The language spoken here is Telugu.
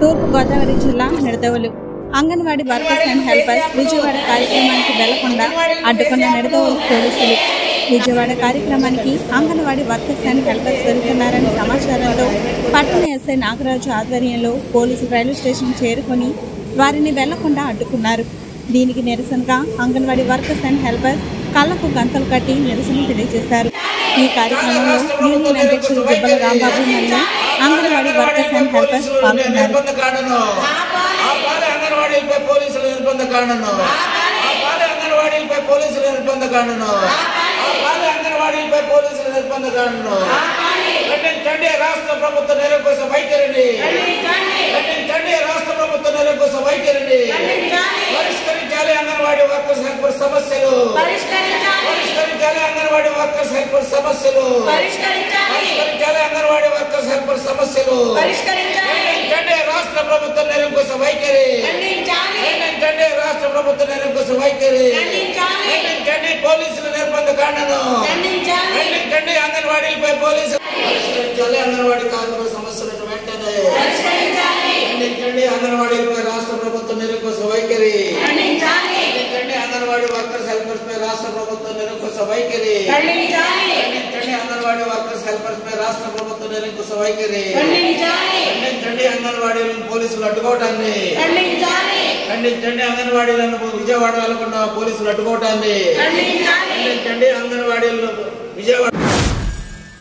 తూర్పు గోదావరి జిల్లా Nidadavolu anganwadi workers and helpers Vijayawada కార్యక్రమానికి వెళ్లకుండా అడ్డుకున్న నిడదవలు పోలీసులు విజయవాడ కార్యక్రమానికి అంగన్వాడీ వర్కర్స్ అండ్ హెల్పర్స్ వెళ్తున్నారని సమాచారంతో పట్టణ ఎస్ఐ నాగరాజు ఆధ్వర్యంలో పోలీసులు రైల్వే స్టేషన్ చేరుకొని వారిని వెళ్లకుండా అడ్డుకున్నారు దీనికి నిరసనగా అంగన్వాడీ వర్కర్స్ అండ్ హెల్పర్స్ కళ్లకు గంతలు కట్టి నిరసన తెలియజేశారు ఈ కార్యక్రమంలో యూనియన్ అధ్యక్షులు జబ్బల రాంబాబు మరియు అంగన్వాడీ వర్కర్స్ అండ్ హెల్పర్స్ పాల్గొన్నారు నిర్బంధ కాండను ఆ పాల అంగన్వాడీలపై పోలీసుల నిర్బంధ కాండను ఆ పాల అంగన్వాడీలపై పోలీసుల నిర్బంధ కాండను ఆ పాల అంగన్వాడీలపై పోలీసుల నిర్బంధ కాండను ఖండించండి రాష్ట్ర ప్రభుత్వ నిరంకుశ వైఖరిని ఖండించండి రాష్ట్ర ప్రభుత్వ నిరంకుశ వైఖరిని పరిష్కరించాలి అంగన్వాడీ వర్కర్స్ హెల్పర్ సమస్యలు పరిష్కరించాలి అంగన్వాడీ వర్కర్స్ హెల్పర్ సమస్యలు పరిష్కరించాలి అంగన్వాడీ వర్కర్స్ హెల్పర్ సమస్యలు ఖండించండి రాష్ట్ర ప్రభుత్వ నిరంకుశ వైఖరి ఖండించండి రాష్ట్ర ప్రభుత్వ నిరంకుశ వైఖరి ఖండించండి పోలీసుల నిర్బంధ కాండను ఖండించండి అంగన్వాడీలపై పోలీసులు పరిష్కరించాలి అంగన్వాడీ కార్మికుల సమస్యలను వెంటనే ఖండించండి అంగన్వాడీలపై రాష్ట్ర ప్రభుత్వ నిరంకుశ వైఖరి ఖండించండి అంగన్వాడీ వర్కర్స్ హెల్పర్స్ పై రాష్ట్ర ప్రభుత్వ నిరంకుశ వైఖరి ఖండించండి అంగన్వాడీ వర్కర్స్ హెల్పర్స్ పై రాష్ట్ర ప్రభుత్వ నిరంకుశ వైఖరి ఖండించండి అంగన్వాడీలను పోలీసులు అడ్డుకోవటాన్ని ఖండించండి అంగన్వాడీలను విజయవాడ వెళ్లకుండా పోలీసులు అడ్డుకోవటాన్ని ఖండించండి అంగన్వాడీలను విజయవాడ